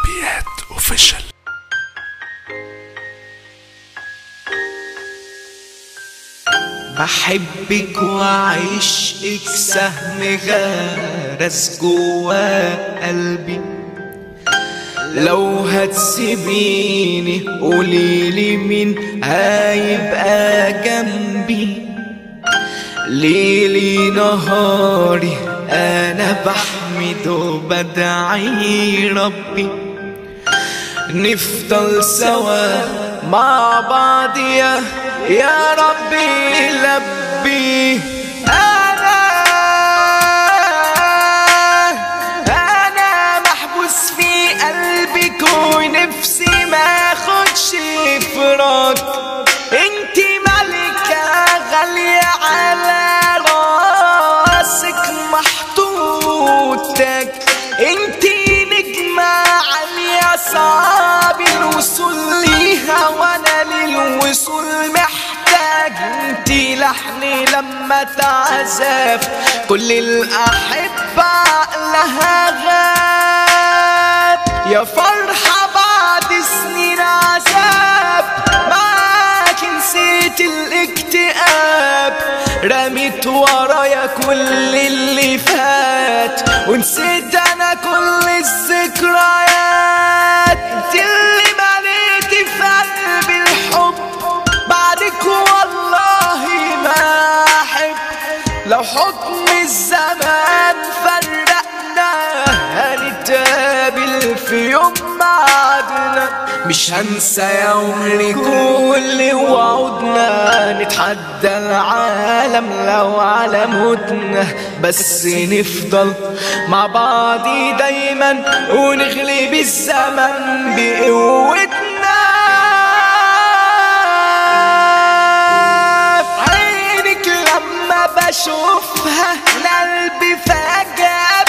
شعبيات اوفيشال بحبك وعشقك سهم غرس جوا قلبي لو هتسيبيني قوليلي مين هيبقى جنبي ليلي نهاري انا بحمد وبدعي ربي نفضل سوا مع بعض يا يا ربي لبي انا انا محبوس في قلبك ونفسي ما اخدش فراق انتي ملكة غالية على راسك محطوطك انتي نجمة عالية صعب الوصول ليها وانا للوصول محتاج انتي لحني لما تعزف كل الاحبة لها غاب يا فرحة بعد سنين عذاب معاك نسيت الاكتئاب رميت ورايا كل اللي فات ونسيت انا كل الذكريات انت اللي مليتي في قلبي الحب بعدك والله ما احب لو حكم الزمان فرقنا هنتقابل في يوم معادنا مش هنسى يا عمري كل وعودنا نتحدى العالم لو على موتنا بس نفضل مع بعض دايما ونغلب الزمن بقوتنا في عينك لما بشوفها قلبي فجأة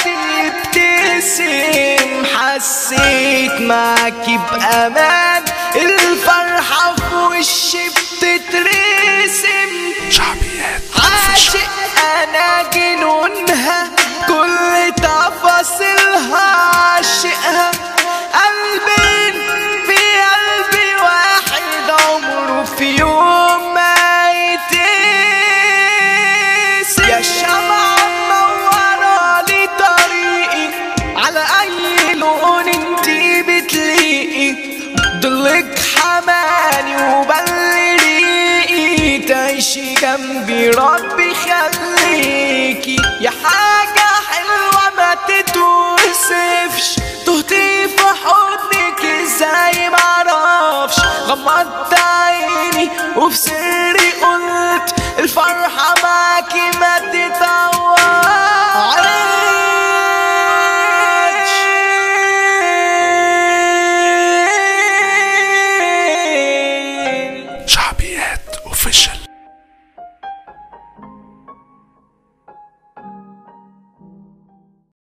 بيبتسم حسيت معاكي بأمان الفرحة في وشي بتترسم شعبيات عاشق انا جنونها كل تفاصيلها عاشقها قلبين في قلبي واحد عمره في يوم ما يتقسم يا شمعة منورة لي طريقي على اي لون انتي بتليقي ضلك حماني وبل ريقي تعيشي جنبي ربي خليكي يا حاجة حلوة ما تتوصفش تهتي في حضنك ازاي معرفش غمضت عيني وفي سري قلت الفرحة معاكي ما تتعوضش شعبيات اوفيشال